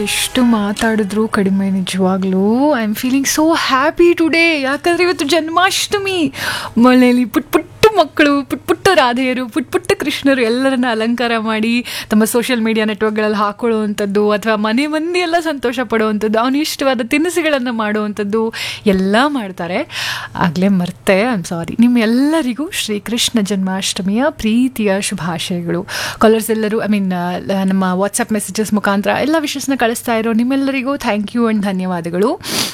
ಎಷ್ಟು ಮಾತಾಡಿದ್ರು ಕಡಿಮೆ ನಿಜವಾಗ್ಲೂ I am feeling so happy today ಯಾಕಂದರೆ ಇವತ್ತು ಜನ್ಮಾಷ್ಟಮಿ ಮನೆಯಲ್ಲಿ ಪುಟ್ ಪುಟ್ಟ ಮಕ್ಕಳು ಪುಟ್ ಪುಟ್ಟ ರಾಧೆಯರು ಪುಟ್ ಪುಟ್ಟ ಕೃಷ್ಣರು ಎಲ್ಲರನ್ನ ಅಲಂಕಾರ ಮಾಡಿ ತಮ್ಮ ಸೋಷಿಯಲ್ ಮೀಡಿಯಾ ನೆಟ್ವರ್ಕ್ಗಳಲ್ಲಿ ಹಾಕೊಳ್ಳುವಂಥದ್ದು ಅಥವಾ ಮನೆ ಮಂದಿ ಎಲ್ಲ ಸಂತೋಷ ಪಡುವಂಥದ್ದು ಅವನು ಇಷ್ಟವಾದ ತಿನಿಸುಗಳನ್ನು ಮಾಡುವಂಥದ್ದು ಎಲ್ಲ ಮಾಡ್ತಾರೆ ಆಗಲೇ ಮರ್ತೆ ಐ ಆಮ್ ಸಾರಿ ನಿಮ್ಮೆಲ್ಲರಿಗೂ ಶ್ರೀಕೃಷ್ಣ ಜನ್ಮಾಷ್ಟಮಿಯ ಪ್ರೀತಿಯ ಶುಭಾಶಯಗಳು ಕಾಲರ್ಸ್ ಎಲ್ಲರೂ ಐ ಮೀನ್ ನಮ್ಮ ವಾಟ್ಸಪ್ ಮೆಸೇಜಸ್ ಮುಖಾಂತರ ಎಲ್ಲ ವಿಷಯಸ್ನ ಕಳಿಸ್ತಾ ಇರೋ ನಿಮ್ಮೆಲ್ಲರಿಗೂ ಥ್ಯಾಂಕ್ ಯು ಆ್ಯಂಡ್ ಧನ್ಯವಾದಗಳು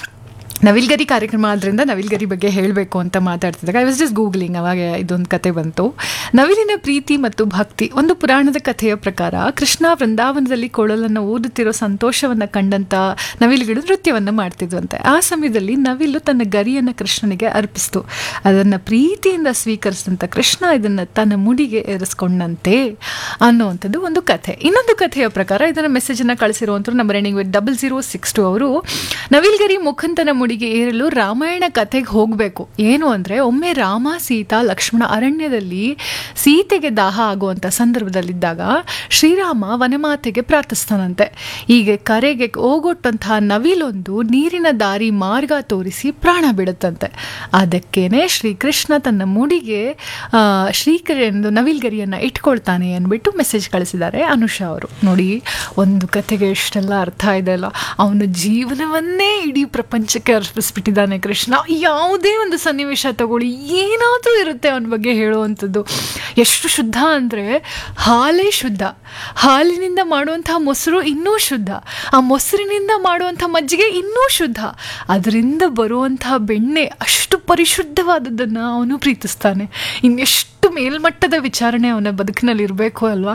ನವಿಲ್ಗರಿ ಕಾರ್ಯಕ್ರಮ ಆದ್ರಿಂದ ನವಿಲ್ಗರಿ ಬಗ್ಗೆ ಹೇಳಬೇಕು ಅಂತ ಮಾತಾಡ್ತಿದ್ದಾಗ ಐ ವಾಸ್ ಜಸ್ಟ್ ಗೂಗ್ಲಿಂಗ್ ಅವಾಗ ಇದೊಂದು ಕತೆ ಬಂತು ನವಿಲಿನ ಪ್ರೀತಿ ಮತ್ತು ಭಕ್ತಿ ಒಂದು ಪುರಾಣದ ಕಥೆಯ ಪ್ರಕಾರ ಕೃಷ್ಣ ವೃಂದಾವನದಲ್ಲಿ ಕೊಳಲನ್ನು ಊದುತ್ತಿರೋ ಸಂತೋಷವನ್ನು ಕಂಡಂತ ನವಿಲುಗಳು ನೃತ್ಯವನ್ನು ಮಾಡ್ತಿದ್ವಂತೆ ಆ ಸಮಯದಲ್ಲಿ ನವಿಲು ತನ್ನ ಗರಿಯನ್ನು ಕೃಷ್ಣನಿಗೆ ಅರ್ಪಿಸ್ತು ಅದನ್ನು ಪ್ರೀತಿಯಿಂದ ಸ್ವೀಕರಿಸಿದಂಥ ಕೃಷ್ಣ ಇದನ್ನು ತನ್ನ ಮುಡಿಗೆ ಏರಿಸ್ಕೊಂಡಂತೆ ಅನ್ನುವಂಥದ್ದು ಒಂದು ಕಥೆ ಇನ್ನೊಂದು ಕಥೆಯ ಪ್ರಕಾರ ಇದನ್ನು ಮೆಸೇಜನ್ನು ಕಳಿಸಿರುವಂಥವ್ರು ನಮ್ಮ running with double zero six two ಅವರು ನವಿಲ್ಗರಿ ಮುಖಂತನ ಮುಡಿಗೆ ಏರಲು ರಾಮಾಯಣ ಕಥೆಗೆ ಹೋಗಬೇಕು ಏನು ಅಂದರೆ ಒಮ್ಮೆ ರಾಮ ಸೀತಾ ಲಕ್ಷ್ಮಣ ಅರಣ್ಯದಲ್ಲಿ ಸೀತೆಗೆ ದಾಹ ಆಗುವಂಥ ಸಂದರ್ಭದಲ್ಲಿದ್ದಾಗ ಶ್ರೀರಾಮ ವನಮಾತೆಗೆ ಪ್ರಾರ್ಥಿಸ್ತಾನಂತೆ ಹೀಗೆ ಕರೆಗೆ ಹೋಗೊಟ್ಟಂತಹ ನವಿಲೊಂದು ನೀರಿನ ದಾರಿ ಮಾರ್ಗ ತೋರಿಸಿ ಪ್ರಾಣ ಬಿಡುತ್ತಂತೆ ಅದಕ್ಕೇನೆ ಶ್ರೀಕೃಷ್ಣ ತನ್ನ ಮುಡಿಗೆ ಆ, ಶ್ರೀಕರೆಂದು ನವಿಲ್ಗರಿಯನ್ನು ಇಟ್ಕೊಳ್ತಾನೆ ಅಂದ್ಬಿಟ್ಟು ಮೆಸೇಜ್ ಕಳಿಸಿದ್ದಾರೆ ಅನುಷಾ ಅವರು ನೋಡಿ ಒಂದು ಕಥೆಗೆ ಎಷ್ಟೆಲ್ಲ ಅರ್ಥ ಇದೆ ಅಲ್ಲ ಅವನ ಜೀವನವನ್ನೇ ಇಡೀ ಪ್ರಪಂಚಕ್ಕೆ ಅರ್ಪಿಸ್ಬಿಟ್ಟಿದ್ದಾನೆ ಕೃಷ್ಣ ಯಾವುದೇ ಒಂದು ಸನ್ನಿವೇಶ ತಗೊಳ್ಳಿ ಏನಾದರೂ ಇರುತ್ತೆ ಅವನ ಬಗ್ಗೆ ಹೇಳುವಂಥದ್ದು ಎಷ್ಟು ಶುದ್ಧ ಅಂದರೆ ಹಾಲೇ ಶುದ್ಧ ಹಾಲಿನಿಂದ ಮಾಡುವಂತಹ ಮೊಸರು ಇನ್ನೂ ಶುದ್ಧ ಆ ಮೊಸರಿನಿಂದ ಮಾಡುವಂಥ ಮಜ್ಜಿಗೆ ಇನ್ನೂ ಶುದ್ಧ ಅದರಿಂದ ಬರುವಂತಹ ಬೆಣ್ಣೆ ಅಷ್ಟು ಪರಿಶುದ್ಧವಾದದ್ದನ್ನು ಅವನು ಪ್ರೀತಿಸ್ತಾನೆ ಇನ್ನೆಷ್ಟು ಮೇಲ್ಮಟ್ಟದ ವಿಚಾರಣೆ ಅವನ ಬದುಕಿನಲ್ಲಿ ಇರಬೇಕು ಅಲ್ವಾ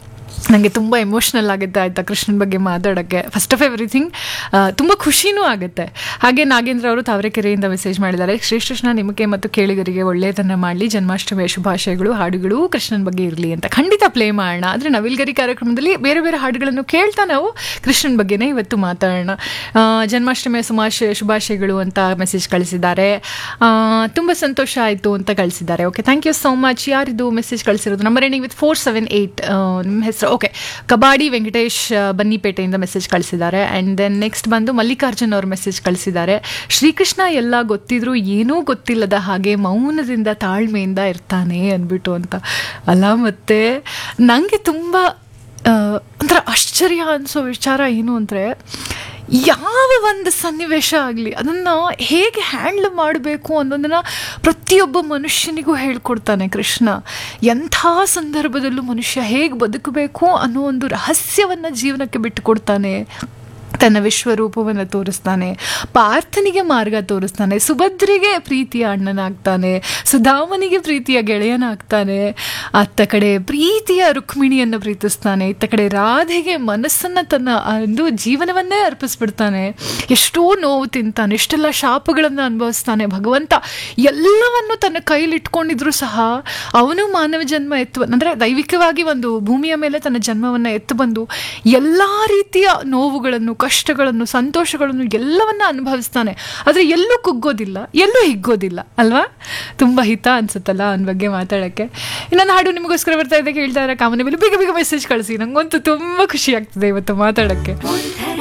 ನನಗೆ ತುಂಬ ಎಮೋಷ್ನಲ್ ಆಗುತ್ತೆ ಆಯಿತಾ ಕೃಷ್ಣನ ಬಗ್ಗೆ ಮಾತಾಡೋಕ್ಕೆ ಫಸ್ಟ್ ಆಫ್ ಎವ್ರಿಥಿಂಗ್ ತುಂಬ ಖುಷಿನೂ ಆಗುತ್ತೆ ಹಾಗೆ ನಾಗೇಂದ್ರ ಅವರು ತಾವರೆಕೆರೆಯಿಂದ ಮೆಸೇಜ್ ಮಾಡಿದ್ದಾರೆ ಶ್ರೀಕೃಷ್ಣ ನಿಮಗೆ ಮತ್ತು ಕೇಳಿಗರಿಗೆ ಒಳ್ಳೆಯದನ್ನು ಮಾಡಲಿ ಜನ್ಮಾಷ್ಟಮಿಯ ಶುಭಾಶಯಗಳು ಹಾಡುಗಳು ಕೃಷ್ಣನ ಬಗ್ಗೆ ಇರಲಿ ಅಂತ ಖಂಡಿತ ಪ್ಲೇ ಮಾಡೋಣ ಆದರೆ ನವಿಲ್ಗರಿ ಕಾರ್ಯಕ್ರಮದಲ್ಲಿ ಬೇರೆ ಬೇರೆ ಹಾಡುಗಳನ್ನು ಕೇಳ್ತಾ ನಾವು ಕೃಷ್ಣನ ಬಗ್ಗೆನೇ ಇವತ್ತು ಮಾತಾಡೋಣ ಆ, ಜನ್ಮಾಷ್ಟಮಿಯ ಸುಮಾಶಯ ಶುಭಾಶಯಗಳು ಅಂತ ಮೆಸೇಜ್ ಕಳಿಸಿದ್ದಾರೆ ತುಂಬ ಸಂತೋಷ ಆಯಿತು ಅಂತ ಕಳಿಸಿದ್ದಾರೆ okay thank you so much ಯಾರಿದು ಮೆಸೇಜ್ ಕಳಿಸಿರೋದು ನಮ್ಮ running with four seven eight ನಿಮ್ಮ ಹೆಸರು ಓಕೆ ಕಬಾಡಿ ವೆಂಕಟೇಶ್ ಆ, ಬನ್ನಿಪೇಟೆಯಿಂದ ಮೆಸೇಜ್ ಕಳಿಸಿದ್ದಾರೆ ಆ್ಯಂಡ್ ದೆನ್ ನೆಕ್ಸ್ಟ್ ಬಂದು ಮಲ್ಲಿಕಾರ್ಜುನ್ ಅವರು ಮೆಸೇಜ್ ಕಳಿಸಿದ್ದಾರೆ ಶ್ರೀಕೃಷ್ಣ ಎಲ್ಲ ಗೊತ್ತಿದ್ರು ಏನೂ ಗೊತ್ತಿಲ್ಲದ ಹಾಗೆ ಮೌನದಿಂದ ತಾಳ್ಮೆಯಿಂದ ಇರ್ತಾನೆ ಅಂದ್ಬಿಟ್ಟು ಅಂತ ಅಲ್ಲ ಮತ್ತೆ ನನಗೆ ತುಂಬ ಆ, ಒಂಥರ ಆಶ್ಚರ್ಯ ಅನಿಸೋ ವಿಚಾರ ಏನು ಅಂದರೆ ಯಾವ ಒಂದು ಸನ್ನಿವೇಶ ಆಗಲಿ ಅದನ್ನು ಹೇಗೆ ಹ್ಯಾಂಡ್ಲ್ ಮಾಡಬೇಕು ಅನ್ನೋದನ್ನು ಪ್ರತಿಯೊಬ್ಬ ಮನುಷ್ಯನಿಗೂ ಹೇಳ್ಕೊಡ್ತಾನೆ ಕೃಷ್ಣ ಎಂಥ ಸಂದರ್ಭದಲ್ಲೂ ಮನುಷ್ಯ ಹೇಗೆ ಬದುಕಬೇಕು ಅನ್ನೋ ಒಂದು ರಹಸ್ಯವನ್ನು ಜೀವನಕ್ಕೆ ಬಿಟ್ಟುಕೊಡ್ತಾನೆ ತನ್ನ ವಿಶ್ವರೂಪವನ್ನು ತೋರಿಸ್ತಾನೆ ಪಾರ್ಥನಿಗೆ ಮಾರ್ಗ ತೋರಿಸ್ತಾನೆ ಸುಭದ್ರಿಗೆ ಪ್ರೀತಿಯ ಅಣ್ಣನಾಗ್ತಾನೆ ಸುಧಾಮನಿಗೆ ಪ್ರೀತಿಯ ಗೆಳೆಯನಾಗ್ತಾನೆ ಅತ್ತ ಕಡೆ ಪ್ರೀತಿಯ ರುಕ್ಮಿಣಿಯನ್ನು ಪ್ರೀತಿಸ್ತಾನೆ ಇತ್ತ ಕಡೆ ರಾಧೆಗೆ ಮನಸ್ಸನ್ನು ತನ್ನ ಒಂದು ಜೀವನವನ್ನೇ ಅರ್ಪಿಸ್ಬಿಡ್ತಾನೆ ಎಷ್ಟೋ ನೋವು ತಿಂತಾನೆ ಎಷ್ಟೆಲ್ಲ ಶಾಪಗಳನ್ನು ಅನುಭವಿಸ್ತಾನೆ ಭಗವಂತ ಎಲ್ಲವನ್ನು ತನ್ನ ಕೈಲಿಟ್ಕೊಂಡಿದ್ರು ಸಹ ಅವನು ಮಾನವ ಜನ್ಮ ಎತ್ತು ಅಂದರೆ ದೈವಿಕವಾಗಿ ಒಂದು ಭೂಮಿಯ ಮೇಲೆ ತನ್ನ ಜನ್ಮವನ್ನು ಎತ್ತು ಬಂದು ಎಲ್ಲ ರೀತಿಯ ನೋವುಗಳನ್ನು ಕಷ್ಟಗಳನ್ನು ಸಂತೋಷಗಳನ್ನು ಎಲ್ಲವನ್ನ ಅನುಭವಿಸ್ತಾನೆ ಆದರೆ ಎಲ್ಲೂ ಕುಗ್ಗೋದಿಲ್ಲ ಎಲ್ಲೂ ಹಿಗ್ಗೋದಿಲ್ಲ ಅಲ್ವಾ ತುಂಬ ಹಿತ ಅನ್ಸುತ್ತಲ್ಲ ಅವನ ಬಗ್ಗೆ ಮಾತಾಡೋಕ್ಕೆ ಇನ್ನೊಂದು ಹಾಡು ನಿಮಗೋಸ್ಕರ ಬರ್ತಾ ಇದೆ ಕೇಳ್ತಾ ಇದ್ದಾರೆ ಕಾಮನ ಮೇಲೆ ಬೇಗ ಬೇಗ ಮೆಸೇಜ್ ಕಳಿಸಿ ನಂಗಂತೂ ತುಂಬ ಖುಷಿ ಆಗ್ತದೆ ಇವತ್ತು ಮಾತಾಡೋಕ್ಕೆ